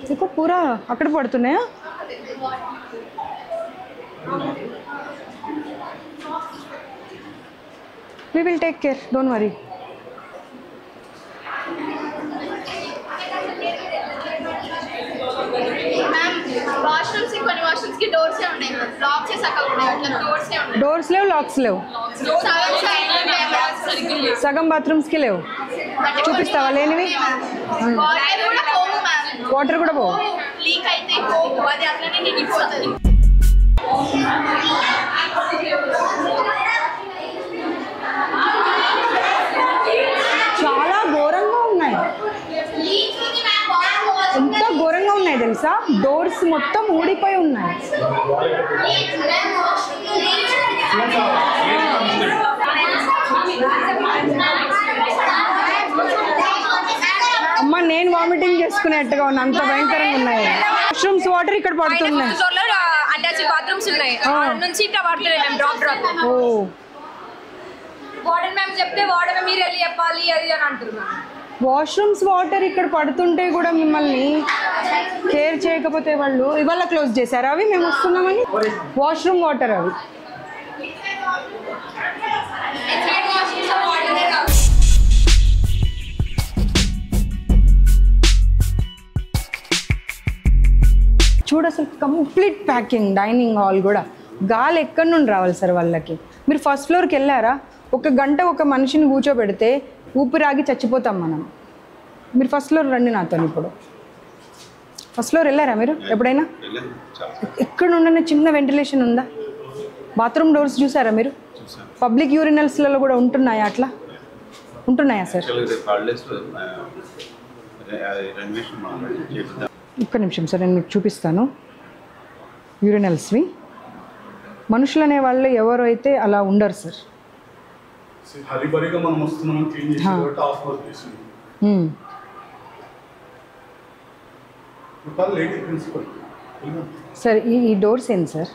देखो पूरा అక్కడ పడుతున్నాయా we will take care don't worry ma'am washrooms కొన్ని వాష్రూమ్స్ కి డోర్స్ ఉన్నాయి లాక్ చేసి అక్కడ ఉన్నాయి అట్లా డోర్స్ ఉన్నాయి డోర్స్ లేవు లాక్స్ లేవు సగం సైడ్ సగం బాత్రూమ్స్కి లేవు చూపిస్తావా లేనివి వాటర్ కూడా పోవు మ్యామ్ వాటర్ కూడా పోవు లీక్ అయితే పోవు అది అట్లనే నిండిపోతుంది చాలా ఘోరంగా ఉన్నాయి లీక్ ఉంది మ్యామ్ వాటర్ పోవాలి ఎంత ఘోరంగా ఉన్నాయి తెలుసా డోర్స్ మొత్తం ఊడిపోయి ఉన్నాయి అమ్మ నేను వామిటింగ్ చేసుకునేట్టుగా ఉన్నా అంత భయంకరంగా ఉన్నాయి వాష్రూమ్స్ వాటర్ ఇక్కడ పడుతున్నాయి ఫ్లోర్ లో అటాచ్ బాత్రూమ్స్ ఉన్నాయి ఆ. ఆడ నుంచి ఇట్లా పడుతున్నాయి మేము డ్రాప్ డ్రాప్ ఓ వార్డెన్ మ్యామ్ చెప్తే వార్డెన్ మీరు వెళ్ళి చెప్పాలి అది అని అంటారు మ్యామ్ వాష్రూమ్స్ వాటర్ ఇక్కడ పడుతుంటే కూడా మిమ్మల్ని కేర్ చేయకపోతే వాళ్ళు ఇవాళ క్లోజ్ చేశారు అవి మేము వస్తున్నామని వాష్రూమ్ వాటర్ అవి చూడు అసలు కంప్లీట్ ప్యాకింగ్ డైనింగ్ హాల్ కూడా గాలి ఎక్కడి నుండి రావాలి సార్ వాళ్ళకి మీరు ఫస్ట్ ఫ్లోర్కి వెళ్ళారా ఒక గంట ఒక మనిషిని కూర్చోబెడితే ఊపిరాగి చచ్చిపోతాం మనం మీరు ఫస్ట్ ఫ్లోర్ రండి నాతో ఇప్పుడు ఫస్ట్ ఫ్లోర్ వెళ్ళారా మీరు ఎప్పుడైనా ఎక్కడ ఉండనే చిన్న వెంటిలేషన్ ఉందా బాత్రూమ్ డోర్స్ చూసారా మీరు పబ్లిక్ యూరినల్స్లలో కూడా ఉంటున్నాయా అట్లా ఉంటున్నాయా సార్ హాలిడేస్ రెనోవేషన్ చేపిద్దాం ఒక్క నిమిషం సార్ నేను మీకు చూపిస్తాను యూరినల్స్వి మనుషులు అనే వాళ్ళు ఎవరు అయితే అలా ఉండరు సార్ హరిబరిగా మనం వస్తున్నాం క్లీన్ చేసి కాబట్టి ఆఫ్ వర్క్ చేసింది మ్మ్. ఇప్పుడు లేడీ ప్రిన్సిపల్ సార్ ఈ ఈ డోర్స్ ఏంటి సార్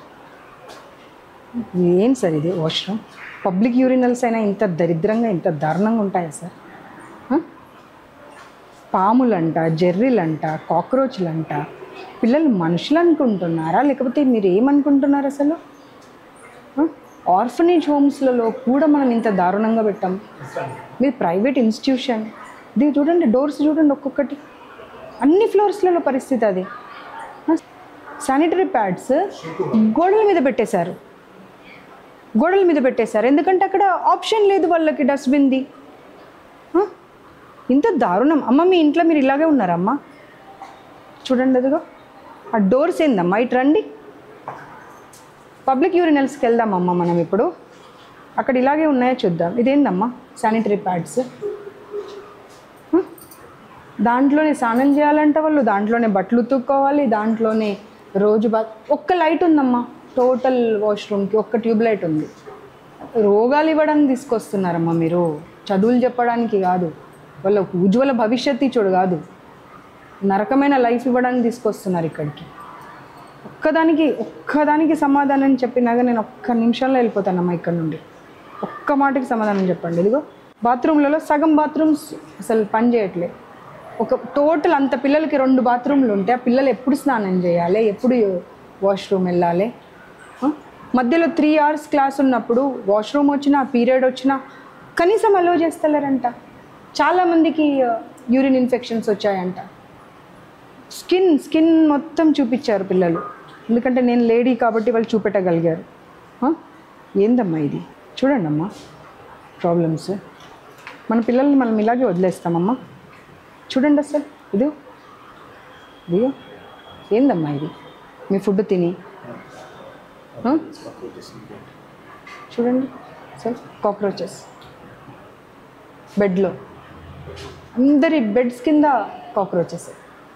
ఏం సార్ ఇది వాష్రూమ్ పబ్లిక్ యూరినల్స్ అయినా ఇంత దరిద్రంగా ఇంత దారుణంగా ఉంటాయా సార్ ఆ? పాములంట జెర్రీలంట కాక్రోచ్లంట పిల్లలు మనుషులు అనుకుంటున్నారా లేకపోతే మీరు ఏమనుకుంటున్నారు అసలు ఆర్ఫనేజ్ హోమ్స్లలో కూడా మనం ఇంత దారుణంగా పెట్టాం మీరు ప్రైవేట్ ఇన్స్టిట్యూషన్ ఇది చూడండి డోర్స్ చూడండి ఒక్కొక్కటి అన్ని ఫ్లోర్స్లలో పరిస్థితి అది శానిటరీ ప్యాడ్స్ గోడల మీద పెట్టేశారు గోడల మీద పెట్టేశారు ఎందుకంటే అక్కడ ఆప్షన్ లేదు వాళ్ళకి డస్ట్బిన్ది ఆ? ఇంత దారుణం అమ్మ మీ ఇంట్లో మీరు ఇలాగే ఉన్నారమ్మా చూడండి అదిగో ఆ డోర్స్ ఏందమ్మా ఇటు రండి పబ్లిక్ యూరినల్స్కి వెళ్దామమ్మా మనం ఇప్పుడు అక్కడ ఇలాగే ఉన్నాయో చూద్దాం ఇదేందమ్మా శానిటరీ ప్యాడ్స్ దాంట్లోనే స్నానం చేయాలంటే వాళ్ళు దాంట్లోనే బట్టలు ఉతుక్కోవాలి దాంట్లోనే రోజు బా ఒక్క లైట్ ఉందమ్మా టోటల్ వాష్రూమ్కి ఒక్క ట్యూబ్ లైట్ ఉంది రోగాలు ఇవ్వడానికి తీసుకొస్తున్నారమ్మా మీరు చదువులు చెప్పడానికి కాదు వాళ్ళ ఉజ్వల భవిష్యత్తు ఇచ్చుడు కాదు నరకమైన లైఫ్ ఇవ్వడానికి తీసుకొస్తున్నారు ఇక్కడికి ఒక్కదానికి ఒక్కదానికి సమాధానం చెప్పినాక నేను ఒక్క నిమిషంలో వెళ్ళిపోతానమ్మా ఇక్కడ నుండి ఒక్క మాటకి సమాధానం చెప్పండి ఇదిగో బాత్రూమ్లలో సగం బాత్రూమ్స్ అసలు పని చేయట్లే ఒక టోటల్ అంత పిల్లలకి రెండు బాత్రూమ్లు ఉంటే ఆ పిల్లలు ఎప్పుడు స్నానం చేయాలి ఎప్పుడు వాష్రూమ్ వెళ్ళాలి ఆ? మధ్యలో త్రీ అవర్స్ క్లాస్ ఉన్నప్పుడు వాష్రూమ్ వచ్చినా పీరియడ్ వచ్చినా కనీసం అలో చేస్తలేరంట చాలామందికి యూరిన్ ఇన్ఫెక్షన్స్ వచ్చాయంట స్కిన్ స్కిన్ మొత్తం చూపించారు పిల్లలు ఎందుకంటే నేను లేడీ కాబట్టి వాళ్ళు చూపెట్టగలిగారు ఆ? ఏందమ్మా ఇది చూడండి అమ్మా ప్రాబ్లమ్స్ మన పిల్లల్ని మనం ఇలాగే వదిలేస్తామమ్మా చూడండి అసలు ఇది ఇదిగో ఏందమ్మా ఇది మీ ఫుడ్ తిని ఆ? చూడండి అసలు కాక్రోచెస్ బెడ్లో అందరి బెడ్స్ కింద కాక్రోచెస్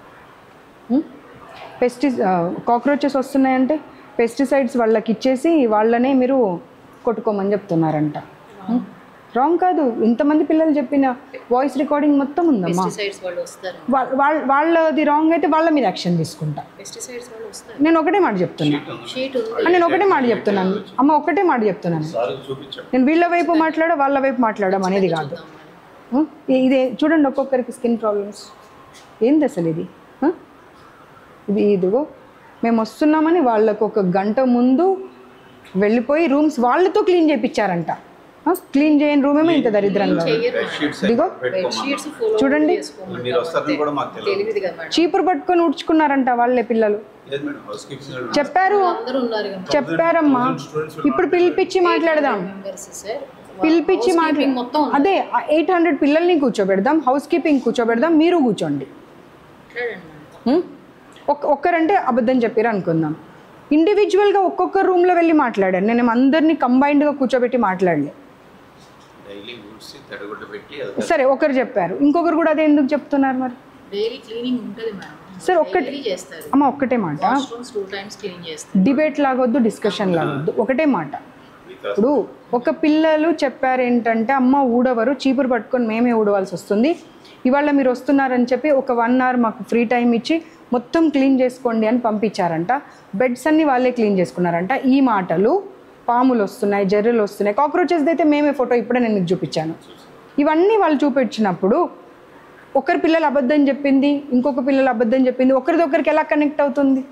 పెస్టి కాక్రోచెస్ వస్తున్నాయంటే పెస్టిసైడ్స్ వాళ్ళకి ఇచ్చేసి వాళ్ళనే మీరు కొట్టుకోమని చెప్తున్నారంట రాంగ్ కాదు ఇంతమంది పిల్లలు చెప్పిన వాయిస్ రికార్డింగ్ మొత్తం ఉందమ్మా పెస్టిసైడ్స్ వాళ్ళు వస్తారు వా- వాళ్ళ వాళ్ళది రాంగ్ అయితే వాళ్ళ మీద యాక్షన్ తీసుకుంటా పెస్టిసైడ్స్ వాళ్ళు వస్తారు నేను ఒకటే మాట చెప్తున్నా షీట్ ఉంది ఆ, నేను ఒకటే మాట చెప్తున్నాను అమ్మ ఒకటే మాట చెప్తున్నాను సార్ చూపించాడు నేను వీళ్ళ వైపు మాట్లాడ వాళ్ళ వైపు మాట్లాడడం అనేది కాదు ఉం? ఇ- ఇదే చూడండి ఒక్కొక్కరికి స్కిన్ ప్రాబ్లమ్స్ ఏంది అసలు ఇది ఉం? ఇది ఇదిగో మేము వస్తున్నామని వాళ్ళకు ఒక గంట ముందు వెళ్ళిపోయి రూమ్స్ వాళ్ళతో క్లీన్ చేయించారంట క్లీన్ చేయని రూమ్ ఏమో ఇంత దరిద్రంగా ఉంది. బెడ్ షీట్స్ ఇదిగో బెడ్ షీట్స్ ఫోల్డ్ చూడండి. చేసుకోమని మీరు వస్తారని కూడా మాకు తెలియదు తెలియదు కదా మేడం చీపురు పట్టుకొని ఉడ్చుకున్నారంట వాళ్ళే పిల్లలు లేదు మేడం హౌస్ కీపింగ్ చెప్పారు అందరూ ఉన్నారు కదా చెప్పారమ్మా ఇప్పుడు పిలిపించి మాట్లాడదాం మెంబర్స్ సార్ పిలిపించి మాట్లా మొత్తం అదే ఎయిట్ హండ్రెడ్ పిల్లల్ని కూర్చోబెడదాం హౌస్ కీపింగ్ కూర్చోబెడదాం మీరు కూర్చోండి మాట్లాడండి మేడం ఉం? ఒక్ ఒక్కరంటే అబద్ధం చెప్పారు అనుకుందాం ఇండివిజువల్గా ఒక్కొక్క రూమ్లో వెళ్ళి మాట్లాడాను నేను అందరినీ కంబైన్డ్గా కూర్చోబెట్టి మాట్లాడలే డైలీ ఊడ్చి తడగుడ్డ పెట్టి వెళ్తారు సరే ఒకరు చెప్పారు ఇంకొకరు కూడా అదే ఎందుకు చెప్తున్నారు మరి డైలీ క్లీనింగ్ ఉంటుంది మేడం సార్ ఒక్కటి డైలీ చేస్తారు అమ్మ ఒక్కటే మాట వాష్రూమ్స్ టూ టైమ్స్ క్లీన్ చేస్తారు డిబేట్ లాగొద్దు డిస్కషన్ లాగొద్దు ఒకటే మాట ఇప్పుడు ఒక పిల్లలు చెప్పారు ఏంటంటే అమ్మ ఊడవరు చీపురు పట్టుకొని మేమే ఊడవలసి వస్తుంది ఇవాళ మీరు వస్తున్నారని చెప్పి ఒక వన్ అవర్ మాకు ఫ్రీ టైం ఇచ్చి మొత్తం క్లీన్ చేసుకోండి అని పంపించారంట బెడ్స్ అన్ని వాళ్ళే క్లీన్ చేసుకున్నారంట ఈ మాటలు పాములు వస్తున్నాయి జర్రెలు వస్తున్నాయి కాక్రోచెస్ అయితే మేమే ఫోటో ఇప్పుడే నేను మీకు చూపించాను ఇవన్నీ వాళ్ళు చూపించినప్పుడు ఒకరి పిల్లలు అబద్ధం చెప్పింది ఇంకొక పిల్లలు అబద్ధం చెప్పింది ఒకరిది ఒకరికి ఎలా కనెక్ట్ అవుతుంది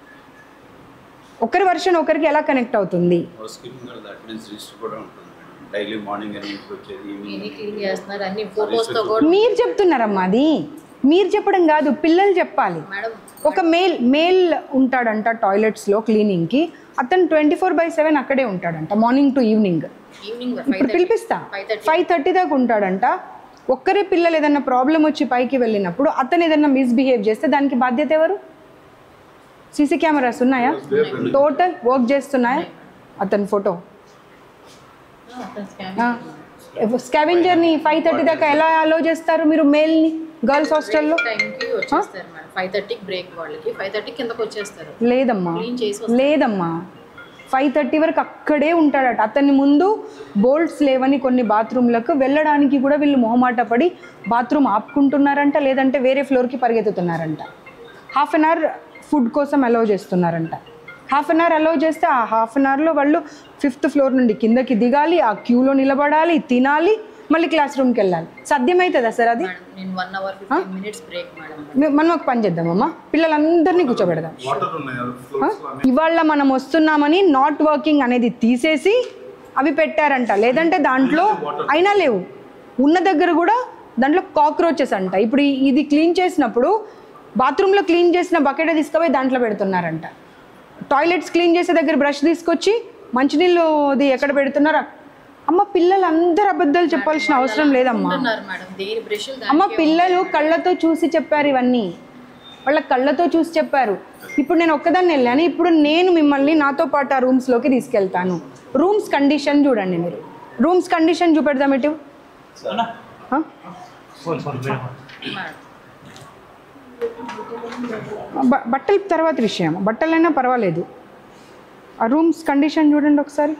ఒకరి వర్షన్ ఒకరికి ఎలా కనెక్ట్ అవుతుంది హౌస్ కీపింగ్ వాళ్ళ అటెండెన్స్ రిజిస్టర్ కూడా ఉంటుంది మేడం డైలీ మార్నింగ్ అని ఇంటికి వచ్చేది ఎన్ని ఈవినింగ్ క్లీన్ చేస్తున్నారు అన్ని ఫోటోస్తో కూడా మీరు చెప్తున్నారమ్మా అది మీరు చెప్పడం కాదు పిల్లలు చెప్పాలి మేడం ఒక మేల్ మేల్ ఉంటాడంట టాయిలెట్స్లో క్లీనింగ్కి అతను ట్వంటీ ఫోర్ బై సెవెన్ అక్కడే ఉంటాడంట మార్నింగ్ టు ఈవినింగ్ ఈవినింగ్ ఇప్పుడు పిలిపిస్తా ఫైవ్ థర్టీ ఫైవ్ థర్టీ దాకా ఉంటాడంట ఒక్కరే పిల్లలు ఏదైనా ప్రాబ్లం వచ్చి పైకి వెళ్ళినప్పుడు అతను ఏదైనా మిస్బిహేవ్ చేస్తే దానికి బాధ్యత ఎవరు సీసీ కెమెరాస్ ఉన్నాయా టోటల్ వర్క్ చేస్తున్నాయా అతని ఫోటో స్కావెంజర్ని ఫైవ్ థర్టీ దాకా ఎలా అలో చేస్తారు మీరు మేల్ని గర్ల్స్ హాస్టల్లో టైంకి వచ్చేస్తారు మేడం ఫైవ్ థర్టీకి బ్రేక్ వాళ్ళకి ఫైవ్ థర్టీ కిందకి వచ్చేస్తారు లేదమ్మా క్లీన్ చేసి లేదమ్మా ఫైవ్ థర్టీ వరకు అక్కడే ఉంటాడట అతని ముందు బోల్ట్స్ లేవని కొన్ని బాత్రూమ్లకు వెళ్ళడానికి కూడా వీళ్ళు మొహమాట పడి బాత్రూమ్ ఆపుకుంటున్నారంట లేదంటే వేరే ఫ్లోర్కి పరిగెత్తుతున్నారంట హాఫ్ అన్ అవర్ ఫుడ్ కోసం అలౌ చేస్తున్నారంట హాఫ్ అన్ అవర్ అలౌ చేస్తే ఆ హాఫ్ అన్ అవర్లో వాళ్ళు ఫిఫ్త్ ఫ్లోర్ నుండి కిందకి దిగాలి ఆ క్యూలో నిలబడాలి తినాలి మళ్ళీ క్లాస్ రూమ్కి వెళ్ళాలి సాధ్యమవుతుందా సార్ అది మేడం నేను one hour fifteen minutes break madam మే- మనం ఒక పని చేద్దామమ్మా పిల్లలందరినీ కూర్చోబెడదాం వాటర్ ఉన్నాయి ఆ? ఫ్లోర్స్ ఇవాళ మనం వస్తున్నామని నాట్ వర్కింగ్ అనేది తీసేసి అవి పెట్టారంట లేదంటే దాంట్లో అయినా లేవు ఉన్న దగ్గర కూడా దాంట్లో కాక్రోచెస్ అంట ఇప్పుడు ఈ- ఇది క్లీన్ చేసినప్పుడు బాత్రూంలో క్లీన్ చేసిన బకెట్ తీసుకుపోయి దాంట్లో పెడుతున్నారంట టాయిలెట్స్ క్లీన్ చేసే దగ్గర బ్రష్ తీసుకొచ్చి మంచినీళ్ళు అది ఎక్కడ పెడుతున్నారు అమ్మ పిల్లలు అందరు అబద్ధాలు చెప్పాల్సిన అవసరం లేదమ్మా ఉన్నారు మేడం దేని బ్రష్ అమ్మ పిల్లలు కళ్ళతో చూసి చెప్పారు ఇవన్నీ వాళ్ళ కళ్ళతో చూసి చెప్పారు ఇప్పుడు నేను ఒక్కదాన్ని వెళ్ళాను ఇప్పుడు నేను మిమ్మల్ని నాతో పాటు ఆ రూమ్స్లోకి తీసుకెళ్తాను రూమ్స్ కండిషన్ చూడండి మీరు రూమ్స్ కండిషన్ చూపెడదాం ఇటు ఆ? బ- బట్టల తర్వాత విషయం బట్టలైనా పర్వాలేదు ఆ రూమ్స్ కండిషన్ చూడండి ఒకసారి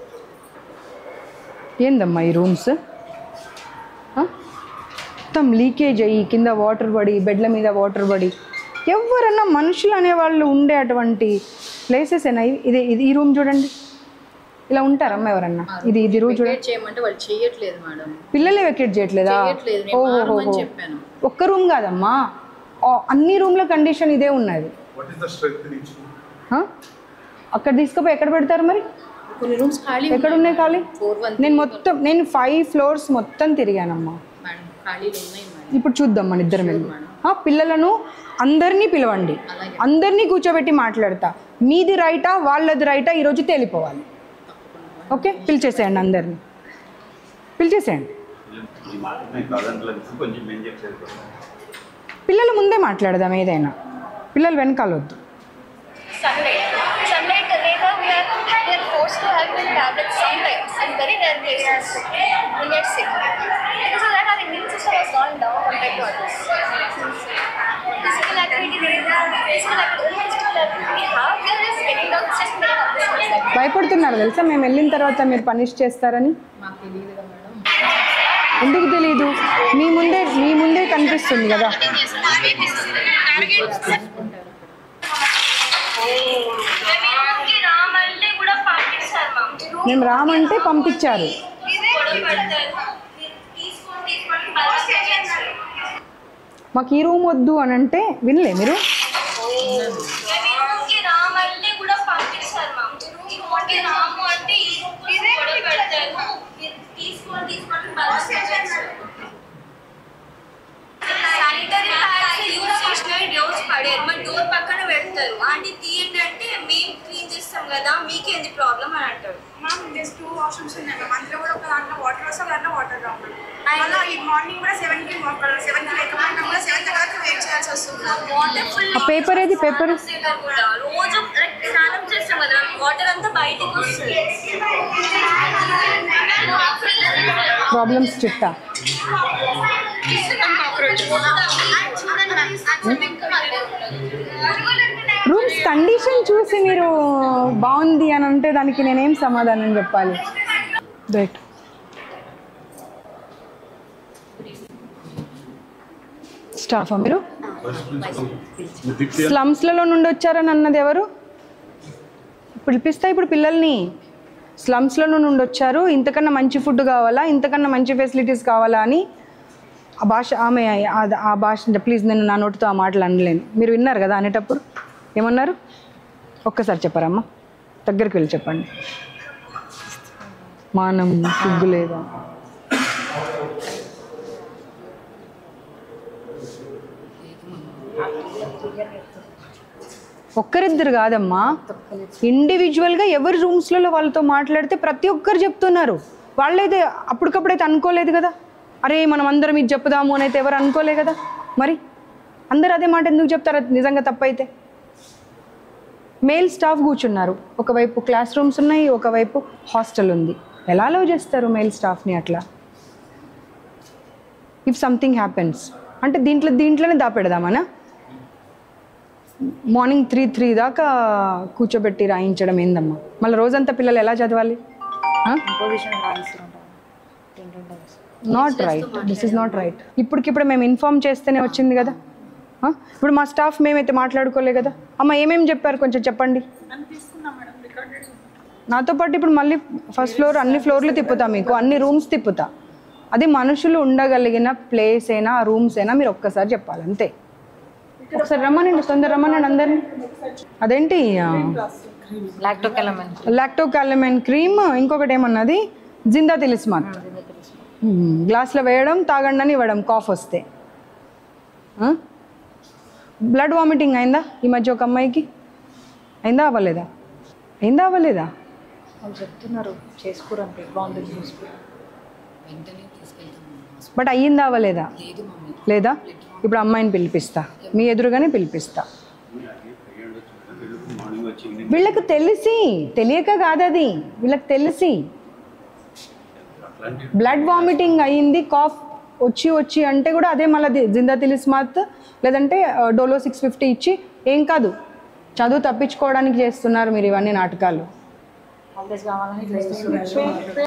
ఏందమ్మా ఈ రూమ్స్ ఆ? మొత్తం లీకేజ్ అయ్యి కింద వాటర్ పడి బెడ్ల మీద వాటర్ పడి ఎవరన్నా మనుషులు అనేవాళ్ళు ఉండే అటువంటి ప్లేసెస్ అయినా ఇది ఇది ఈ రూమ్ చూడండి ఇలా ఉంటారమ్మా ఎవరన్నా ఇది ఇది రూమ్ చూడండి వెకేట్ చేయమంటే వాళ్ళు చేయట్లేదు మేడం పిల్లలే వెకేట్ చేయట్లేదా చేయట్లేదు నేను మారమని చెప్పాను ఒక్క రూమ్ కాదమ్మా ఆ, అన్ని రూమ్ల కండిషన్ ఇదే ఉన్నది వాట్ ఈస్ ద స్ట్రెంగ్త్ నుంచి ఆ? అక్కడ తీసుకుపోయి ఎక్కడ పెడతారు మరి కొన్ని రూమ్స్ ఖాళీ ఎక్కడ ఉన్నాయి ఖాళీ ఫోర్ వన్ నేను మొత్తం నేను ఫైవ్ ఫ్లోర్స్ మొత్తం తిరిగానమ్మా మేడం ఖాళీలు ఉన్నాయి మేడం ఇప్పుడు చూద్దాం మన ఇద్దరం వెళ్ళి ఆ, పిల్లలను అందరినీ పిలవండి అందరినీ కూర్చోబెట్టి మాట్లాడతా మీది రైటా వాళ్ళది రైటా ఈరోజు తేలిపోవాలి ఓకే పిలిచేసేయండి అందరినీ పిలిచేసేయండి ఈ మాట నేను కాదంటలేదు కొంచెం మేము చెప్పేది కూడా. పిల్లల ముందే మాట్లాడదాం ఏదైనా పిల్లలు వెనకాలొద్దు Sunlight. Sunlight later we are we are forced to have the tablets sometimes in very rare cases we get sick. Because of that our immune system has gone down compared to others. Physical activity there physical activity only physical activity we have we are just getting down just getting up this much. భయపడుతున్నారు తెలుసా మేము వెళ్ళిన తర్వాత మీరు punish చేస్తారని మాకు తెలియదు కదా మేడం ఎందుకు తెలియదు మీ ముందే మీ ముందే కనిపిస్తుంది కదా రామంటే కూడా పాటిస్తారు మ్యామ్ మేము రామంటే పంపించారు తీసుకొని తీసుకొని మాకు ఈ రూమ్ వద్దు అని అంటే వినలే మీరు రూమ్కి రామంటే కూడా పంపిస్తారు మ్యామ్ ఈ రూమ్కి రాము అంటే ఈ రూమ్ కూడా పెడతారు తీసుకొని తీసుకొని శానిటరీ ప్యాడ్స్ యూజ్ చేసినవి డోర్స్ పడారు మరి డోర్ పక్కన పెడతారు ఆంటీ తీయండి అంటే మేము క్లీన్ చేస్తాం కదా మీకేంది ప్రాబ్లం అని అంటారు మ్యామ్ జస్ట్ టూ వాష్రూమ్స్ ఉన్నాయి మ్యామ్ అందులో కూడా ఒక దాంట్లో వాటర్ వస్తే ఒక దాంట్లో వాటర్ రావు మళ్ళీ ఈ మార్నింగ్ కూడా సెవెన్కి సెవెన్కి లేకపోయినా కూడా సెవెన్ తర్వాత వెయిట్ చేయాల్సి వస్తుంది వాటర్ ఫుల్ ఆ పేపర్ ఏది పేపర్ కూడా రోజు like స్నానం చేస్తాం కదా వాటర్ అంతా బయటకు వస్తుంది ప్రాబ్లమ్స్ చిట్టా రూమ్స్ కండిషన్ చూసి మీరు బాగుంది అని అంటే దానికి నేనేం సమాధానం చెప్పాలి రైట్ స్టాఫా మీరు వైస్ ప్రిన్సిపల్ దిక్తి స్లమ్స్లలో నుండి వచ్చారని అన్నది ఎవరు పిలిపిస్తా ఇప్పుడు పిల్లల్ని స్లమ్స్లో నుండి వచ్చారు ఇంతకన్నా మంచి ఫుడ్ కావాలా ఇంతకన్నా మంచి ఫెసిలిటీస్ కావాలా అని ఆ భాష ఆమె ఆ- ఆ భాష ప్లీజ్ నేను నా నోటితో ఆ మాటలు అనలేను మీరు విన్నారు కదా అనేటప్పుడు ఏమన్నారు ఒక్కసారి చెప్పారమ్మా దగ్గరికి వెళ్ళి చెప్పండి మానం సిగ్గు లేదా ఒక్కరిద్దరు కాదమ్మా ఇండివిజువల్గా ఎవరి రూమ్స్లలో వాళ్ళతో మాట్లాడితే ప్రతి ఒక్కరు చెప్తున్నారు వాళ్ళైతే అప్పటికప్పుడైతే అనుకోలేదు కదా అరే మనం అందరం ఇది చెప్పుదాము అని అయితే ఎవరు అనుకోలే కదా మరి అందరు అదే మాట ఎందుకు చెప్తారు అది నిజంగా తప్పైతే మేల్ స్టాఫ్ కూర్చున్నారు ఒకవైపు క్లాస్ రూమ్స్ ఉన్నాయి ఒకవైపు హాస్టల్ ఉంది ఎలా అలౌ చేస్తారు మేల్ స్టాఫ్ని అట్లా ఇఫ్ సంథింగ్ హ్యాపెన్స్ అంటే దీంట్లో దీంట్లోనే దాపెడదామనా మార్నింగ్ త్రీ త్రీ దాకా కూర్చోబెట్టి రాయించడం ఏందమ్మా మళ్ళీ రోజంతా పిల్లలు ఎలా చదవాలి not right this is not right ఇప్పటికిప్పుడు మేము ఇన్ఫామ్ చేస్తేనే వచ్చింది కదా ఆ? ఇప్పుడు మా స్టాఫ్ మేమైతే మాట్లాడుకోలే కదా అమ్మ ఏమేమి చెప్పారు కొంచెం చెప్పండి నాతో పాటు ఇప్పుడు మళ్ళీ ఫస్ట్ ఫ్లోర్ అన్ని ఫ్లోర్లు తిప్పుతా మీకు అన్ని రూమ్స్ తిప్పుతా అది మనుషులు ఉండగలిగిన ప్లేస్ అయినా రూమ్స్ అయినా మీరు ఒక్కసారి చెప్పాలి అంతే ఒకసారి రమ్మనండి తొందర రమ్మనండి అందరిని అదేంటి లాక్టోకెలమెన్ లాక్టోకాలమెన్ క్రీమ్ ఇంకొకటి ఏమన్నది జిందా తిలిస్మాత్ గ్లాస్లో వేయడం తాగండి అని ఇవ్వడం కాఫ్ వస్తే బ్లడ్ వామిటింగ్ అయిందా ఈ మధ్య ఒక అమ్మాయికి అయిందా అవ్వలేదా అయిందా అవ్వలేదా వాళ్ళు చెప్తున్నారు చేసుకోరంటే బాగుంది చూసుకో బట్ అయ్యిందా అవ్వలేదా లేదా ఇప్పుడు అమ్మాయిని పిలిపిస్తా మీ ఎదురుగానే పిలిపిస్తా మార్నింగ్ వచ్చి ఈవినింగ్ వీళ్ళకి తెలిసి తెలియక కాదు అది వీళ్ళకి తెలిసి అట్లాంటి బ్లడ్ వామిటింగ్ అయ్యింది కాఫ్ వచ్చి వచ్చి అంటే కూడా అదే మళ్ళీ జిందా తిలిస్మాత్ లేదంటే ఆ, డోలో సిక్స్ ఫిఫ్టీ ఇచ్చి ఏం కాదు చదువు తప్పించుకోవడానికి చేస్తున్నారు మీరు ఇవన్నీ నాటకాలు హాలిడేస్ కావాలని ఇట్లా చేస్తున్నారు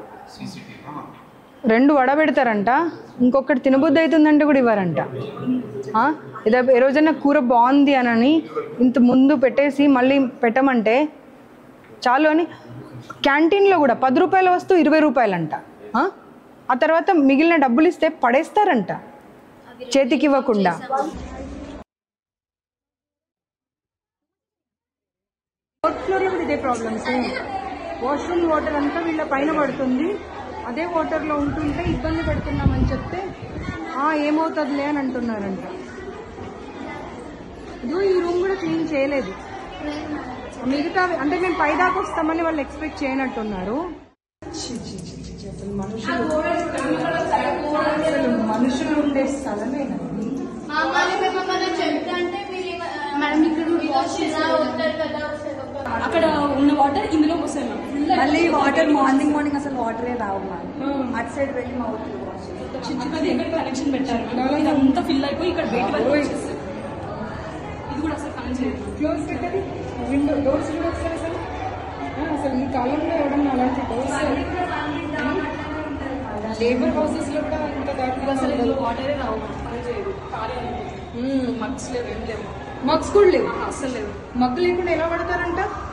రెండు వడబెడతారంట ఇంకొకటి తినబుద్ధి అవుతుందంటే కూడా ఇవ్వరంట ఆ? ఇదే ఏ రోజైనా కూర బాగుంది అనని ఇంత ముందు పెట్టేసి మళ్ళీ పెట్టమంటే చాలు అని క్యాంటీన్లో కూడా పది రూపాయల వస్తువు ఇరవై రూపాయలంట ఆ? ఆ తర్వాత మిగిలిన డబ్బులు ఇస్తే పడేస్తారంట చేతికి ఇవ్వకుండా ఫోర్త్ ఫ్లోర్లో కూడా ఇదే ప్రాబ్లమ్స్ వాష్రూమ్ వాటర్ అంతా వీళ్ళ పైన పడుతుంది అదే వాటర్లో ఉంటుంటే ఇబ్బంది పెడుతున్నామని చెప్తే "ఆ, ఏమవుతుందిలే అని అంటున్నారంట ఇదిగో ఈ రూమ్ కూడా క్లీన్ చేయలేదు మిగతా అంటే మేము పై దాకా వస్తామని వాళ్ళు ఎక్స్పెక్ట్ చేయనట్టున్నారు ఛీ, ఛీ, ఛీ, ఛీ, ఛీ, అసలు మనుషులు అసలు మనుషులు ఉండే స్థలమేనా ఇది? అక్కడ ఉన్న వాటర్ ఇందులోకి వస్తాయి మ్యామ్ మళ్ళీ వాటర్ మార్నింగ్ మార్నింగ్ అసలు వాటరే రావు మ్యామ్ అటు సైడ్ వెళ్ళి మా ఊరికి వాష్ చేయాలి. చిన్న చిన్నది ఇక్కడ కనెక్షన్ పెట్టారు మ్యామ్ ఇదంతా ఫిల్ అయిపోయి ఇక్కడ బయట వరకు వచ్చేస్తుంది ఇది కూడా అసలు పని చేయదు క్లోజ్ పెట్టది విండో డోర్స్ కూడా వస్తాయి అసలు ఆ, అసలు ఈ కాలంలో ఎవడన్నా అలాంటి డోర్స్ లేబర్ హౌసెస్ లో కూడా ఇంత దారుణంగా అసలు ఉండదు. ఇందులో వాటరే రావు మ్యామ్ పని చేయదు కార్యాలయం మగ్స్ లేవు ఏం లేవు మగ్స్ కూడా లేవు అసలు లేవు మగ్గు లేకుండా ఎలా పడతారంట